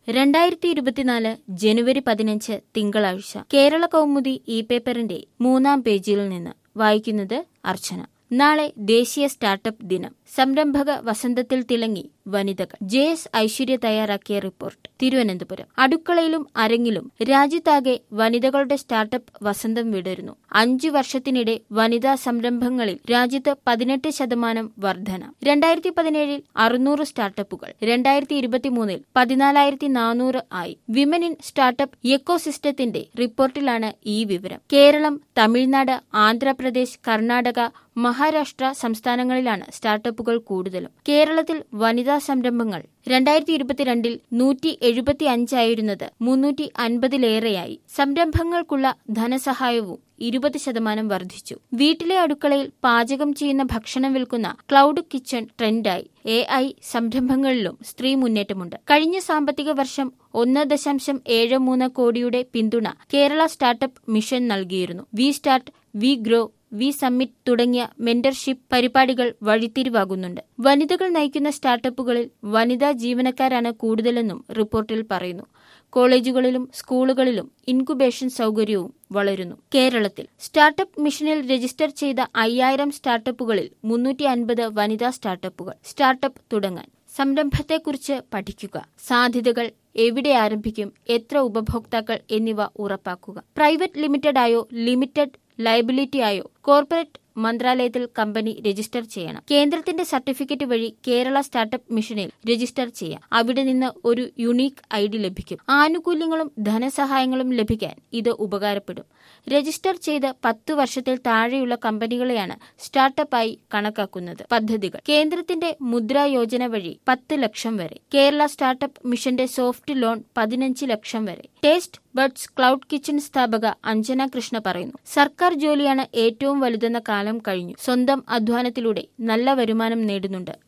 രണ്ടായിരത്തി ഇരുപത്തിനാല് ജനുവരി പതിനഞ്ച് തിങ്കളാഴ്ച കേരള കൗമുദി ഇ പേപ്പറിന്റെ മൂന്നാം പേജിൽ നിന്ന് വായിക്കുന്നത് അർച്ചന നാളെ ദേശീയ സ്റ്റാർട്ടപ്പ് ദിനം സംരംഭക വസന്തത്തിൽ തിളങ്ങി വനിതകൾ ജെ എസ് ഐശ്വര്യ തയ്യാറാക്കിയ റിപ്പോർട്ട് തിരുവനന്തപുരം അടുക്കളയിലും അരങ്ങിലും രാജ്യത്താകെ വനിതകളുടെ സ്റ്റാർട്ടപ്പ് വസന്തം വിടരുന്നു അഞ്ചു വർഷത്തിനിടെ വനിതാ സംരംഭങ്ങളിൽ രാജ്യത്ത് പതിനെട്ട് ശതമാനം വർധന രണ്ടായിരത്തി പതിനേഴിൽ അറുന്നൂറ് സ്റ്റാർട്ടപ്പുകൾ രണ്ടായിരത്തി ഇരുപത്തിമൂന്നിൽ പതിനാലായിരത്തി നാനൂറ് ആയി വിമൻ ഇൻ സ്റ്റാർട്ടപ്പ് എക്കോസിസ്റ്റത്തിന്റെ റിപ്പോർട്ടിലാണ് ഈ വിവരം കേരളം തമിഴ്നാട് ആന്ധ്രാപ്രദേശ് കർണാടക മഹാരാഷ്ട്ര സംസ്ഥാനങ്ങളിലാണ് സ്റ്റാർട്ടപ്പുകൾ കൂടുതലും കേരളത്തിൽ വനിതാ സംരംഭങ്ങൾ രണ്ടായിരത്തി ഇരുപത്തിരണ്ടിൽ നൂറ്റി എഴുപത്തി അഞ്ചായിരുന്നത് മുന്നൂറ്റി അൻപതിലേറെയായി സംരംഭങ്ങൾക്കുള്ള ധനസഹായവും ഇരുപത് ശതമാനം വർദ്ധിച്ചു വീട്ടിലെ അടുക്കളയിൽ പാചകം ചെയ്യുന്ന ഭക്ഷണം വിൽക്കുന്ന ക്ലൗഡ് കിച്ചൺ ട്രെൻഡായി എ ഐ സംരംഭങ്ങളിലും സ്ത്രീ മുന്നേറ്റമുണ്ട് കഴിഞ്ഞ സാമ്പത്തിക വർഷം ഒന്ന് ദശാംശം ഏഴ് മൂന്ന് കോടിയുടെ പിന്തുണ കേരള സ്റ്റാർട്ടപ്പ് മിഷൻ നൽകിയിരുന്നു we start we grow we summit തുടങ്ങിയ മെന്റർഷിപ്പ് പരിപാടികൾ വഴിത്തിരിവാകുന്നുണ്ട് വനിതകൾ നയിക്കുന്ന സ്റ്റാർട്ടപ്പുകളിൽ വനിതാ ജീവനക്കാരാണ് കൂടുതലെന്നും റിപ്പോർട്ടിൽ പറയുന്നു കോളേജുകളിലും സ്കൂളുകളിലും ഇൻകുബേഷൻ സൗകര്യവും വളരുന്നു കേരളത്തിൽ സ്റ്റാർട്ടപ്പ് മിഷനിൽ രജിസ്റ്റർ ചെയ്ത അയ്യായിരം സ്റ്റാർട്ടപ്പുകളിൽ മുന്നൂറ്റി അൻപത് വനിതാ സ്റ്റാർട്ടപ്പുകൾ സ്റ്റാർട്ടപ്പ് തുടങ്ങാൻ സംരംഭത്തെക്കുറിച്ച് പഠിക്കുക സാധ്യതകൾ എവിടെ ആരംഭിക്കും എത്ര ഉപഭോക്താക്കൾ എന്നിവ ഉറപ്പാക്കുക പ്രൈവറ്റ് ലിമിറ്റഡ് ആയോ ലിമിറ്റഡ് ലയബിലിറ്റി ആയോ കോർപ്പറേറ്റ് മന്ത്രാലയത്തിൽ കമ്പനി രജിസ്റ്റർ ചെയ്യണം കേന്ദ്രത്തിന്റെ സർട്ടിഫിക്കറ്റ് വഴി കേരള സ്റ്റാർട്ടപ്പ് മിഷനിൽ രജിസ്റ്റർ ചെയ്യാം അവിടെ നിന്ന് ഒരു യുണീക്ക് ഐ ഡി ലഭിക്കും ആനുകൂല്യങ്ങളും ധനസഹായങ്ങളും ലഭിക്കാൻ ഇത് ഉപകാരപ്പെടും രജിസ്റ്റർ ചെയ്ത് പത്ത് വർഷത്തിൽ താഴെയുള്ള കമ്പനികളെയാണ് സ്റ്റാർട്ടപ്പായി കണക്കാക്കുന്നത് പദ്ധതികൾ കേന്ദ്രത്തിന്റെ മുദ്രാ യോജന വഴി പത്ത് ലക്ഷം വരെ കേരള സ്റ്റാർട്ടപ്പ് മിഷന്റെ സോഫ്റ്റ് ലോൺ പതിനഞ്ച് ലക്ഷം വരെ ടേസ്റ്റ് ബഡ്സ് ക്ലൗഡ് കിച്ചൺ സ്ഥാപക അഞ്ജന കൃഷ്ണ പറയുന്നു സർക്കാർ ജോലിയാണ് ഏറ്റവും വലുതെന്ന കാലം കഴിഞ്ഞു സ്വന്തം അധ്വാനത്തിലൂടെ നല്ല വരുമാനം നേടുന്നുണ്ട്